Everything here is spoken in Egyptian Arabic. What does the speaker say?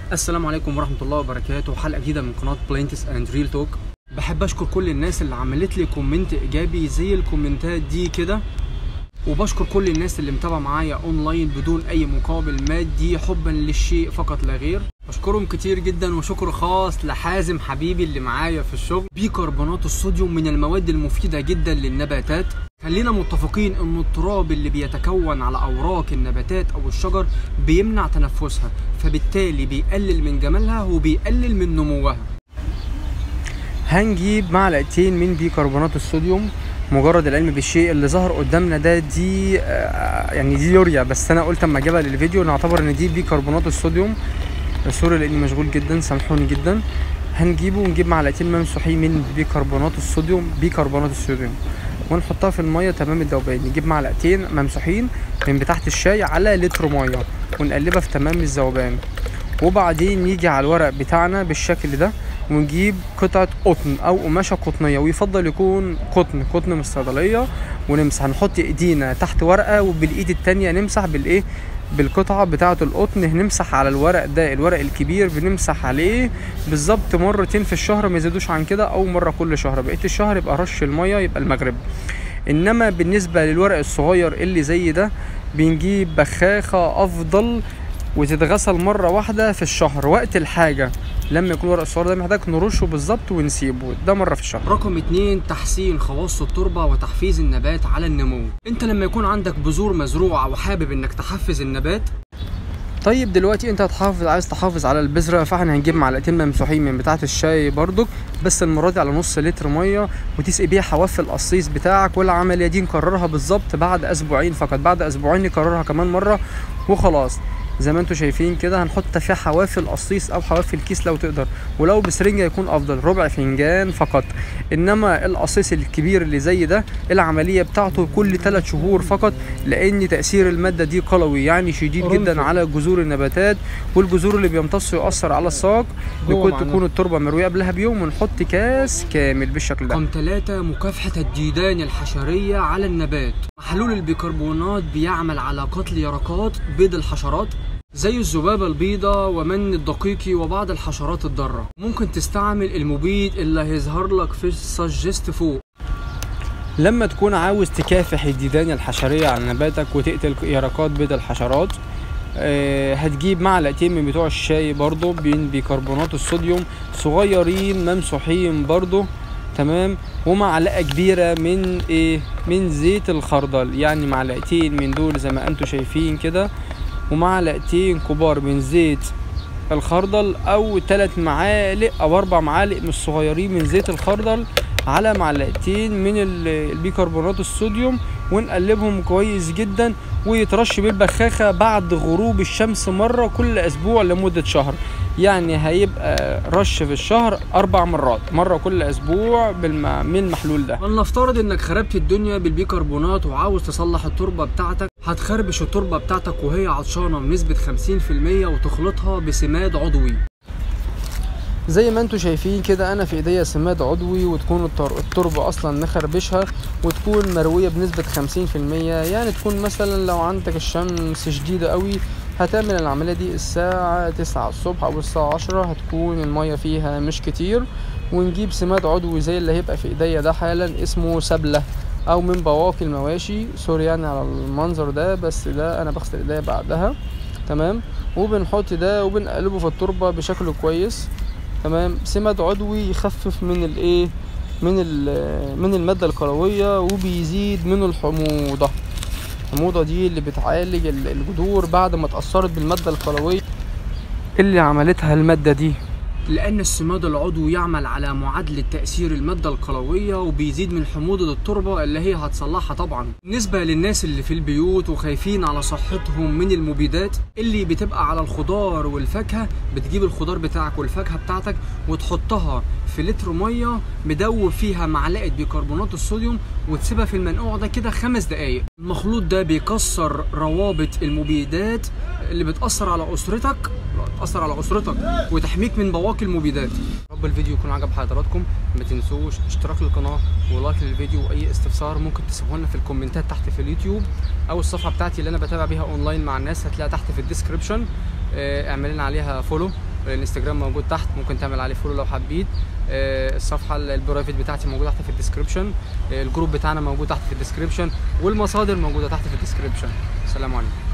السلام عليكم ورحمة الله وبركاته حلقة جديدة من قناة بلينتس اند ريل توك بحب اشكر كل الناس اللي عملت لي كومنت ايجابي زي الكومنتات دي كده وبشكر كل الناس اللي متابعة معايا اونلاين بدون اي مقابل مادي حبا للشيء فقط لا غير بشكرهم كتير جدا وشكر خاص لحازم حبيبي اللي معايا في الشغل بيكربونات الصوديوم من المواد المفيدة جدا للنباتات خلينا متفقين ان التراب اللي بيتكون على اوراق النباتات او الشجر بيمنع تنفسها فبالتالي بيقلل من جمالها وبيقلل من نموها هنجيب معلقتين من بيكربونات الصوديوم مجرد العلم بالشيء اللي ظهر قدامنا ده دي آه، يعني دي يوريا بس انا قلت اما اجيبها للفيديو نعتبر ان دي بيكربونات الصوديوم سوري لاني مشغول جدا سامحوني جدا هنجيبه ونجيب معلقتين ممسوحين من بيكربونات الصوديوم بيكربونات الصوديوم ونحطها في الميه تمام الذوبان نجيب معلقتين ممسوحين من بتاعه الشاي على لتر ميه ونقلبها في تمام الذوبان وبعدين نيجي على الورق بتاعنا بالشكل ده ونجيب قطعة قطن أو قماشة قطنية ويفضل يكون قطن قطن من الصيدلية ونمسح نحط ايدينا تحت ورقة وبالإيد التانية نمسح بالإيه بالقطعة بتاعة القطن نمسح على الورق ده الورق الكبير بنمسح عليه بالظبط مرتين في الشهر ما يزيدوش عن كده أو مرة كل شهر بقية الشهر يبقى رش المية يبقى المغرب انما بالنسبه للورق الصغير اللي زي ده بنجيب بخاخه افضل وتتغسل مره واحده في الشهر وقت الحاجه لما يكون ورق الصغير ده محتاج نرشه بالظبط ونسيبه ده مره في الشهر رقم اتنين تحسين خواص التربه وتحفيز النبات على النمو انت لما يكون عندك بذور مزروعه وحابب انك تحفز النبات طيب دلوقتي انت هتحافظ عايز تحافظ على البذره فاحنا هنجيب معلقتين ممسوحين من بتاعه الشاي برضك بس المره دي على نص لتر ميه وتسقي بيها حواف القصيص بتاعك والعمليه دي نكررها بالظبط بعد اسبوعين فقط بعد اسبوعين نكررها كمان مره وخلاص زي ما انتم شايفين كده هنحط فيها حواف القصيص او حواف الكيس لو تقدر ولو بسرنجه يكون افضل ربع فنجان فقط انما القصيص الكبير اللي زي ده العمليه بتاعته كل 3 شهور فقط لان تاثير الماده دي قلوي يعني شديد جدا على جذور النباتات والجذور اللي بيمتص يؤثر على الساق يكون تكون التربه مرويه قبلها بيوم ونحط كاس كامل بالشكل ده رقم 3 مكافحه الديدان الحشريه على النبات محلول البيكربونات بيعمل على قتل يرقات بيض الحشرات زي الذبابة البيضاء ومن الدقيقي وبعض الحشرات الضارة ممكن تستعمل المبيد اللي هيظهر لك في السجست فوق لما تكون عاوز تكافح الديدان الحشرية على نباتك وتقتل يرقات بيض الحشرات آه، هتجيب معلقتين من بتوع الشاي برضو بين بيكربونات الصوديوم صغيرين ممسوحين برضو تمام ومعلقه كبيره من ايه من زيت الخردل يعني معلقتين من دول زي ما انتم شايفين كده ومعلقتين كبار من زيت الخردل او ثلاث معالق او اربع معالق من الصغيرين من زيت الخردل على معلقتين من ال- البيكربونات الصوديوم ونقلبهم كويس جدا ويترش بالبخاخة بعد غروب الشمس مرة كل أسبوع لمدة شهر يعني هيبقى رش في الشهر أربع مرات مرة كل أسبوع بالم... من المحلول ده فلنفترض إنك خربت الدنيا بالبيكربونات وعاوز تصلح التربة بتاعتك هتخربش التربة بتاعتك وهي عطشانة بنسبة 50% وتخلطها بسماد عضوي زي ما انتم شايفين كده انا في ايديا سماد عضوي وتكون التر- التربة اصلا نخربشها وتكون مروية بنسبة 50% يعني تكون مثلا لو عندك الشمس شديدة قوي هتعمل العملية دي الساعة 9 الصبح او الساعة 10 هتكون المية فيها مش كتير ونجيب سماد عضوي زي اللي هيبقى في ايديا ده حالا اسمه سبلة او من بواقي المواشي سوري يعني على المنظر ده بس ده انا بغسل ايديا بعدها تمام وبنحط ده وبنقلبه في التربة بشكل كويس تمام سماد عضوي يخفف من الايه من ال- من الماده القلويه وبيزيد من الحموضه الحموضه دي اللي بتعالج ال- الجذور بعد ما اتاثرت بالماده القلويه اللي عملتها الماده دي لأن السماد العضوي يعمل على معادلة تأثير المادة القلوية وبيزيد من حموضة التربة اللي هي هتصلحها طبعا بالنسبة للناس اللي في البيوت وخايفين على صحتهم من المبيدات اللي بتبقى على الخضار والفاكهة بتجيب الخضار بتاعك والفاكهة بتاعتك وتحطها في لتر مية مدوب فيها معلقة بيكربونات الصوديوم وتسيبها في المنقوع ده كده خمس دقايق المخلوط ده بيكسر روابط المبيدات اللي بتأثر على أسرتك تأثر على أسرتك وتحميك من بواقي المبيدات رب الفيديو يكون عجب حضراتكم ما تنسوش اشتراك للقناة ولايك للفيديو وأي استفسار ممكن تسيبوه لنا في الكومنتات تحت في اليوتيوب أو الصفحة بتاعتي اللي أنا بتابع بيها أونلاين مع الناس هتلاقيها تحت في الديسكريبشن اه، اعمل لنا عليها فولو الانستجرام موجود تحت ممكن تعمل عليه فولو لو حبيت آه، الصفحه ال- البرايفت بتاعتي موجوده تحت في الديسكربشن آه، الجروب بتاعنا موجود تحت في الديسكربشن والمصادر موجوده تحت في الديسكربشن السلام عليكم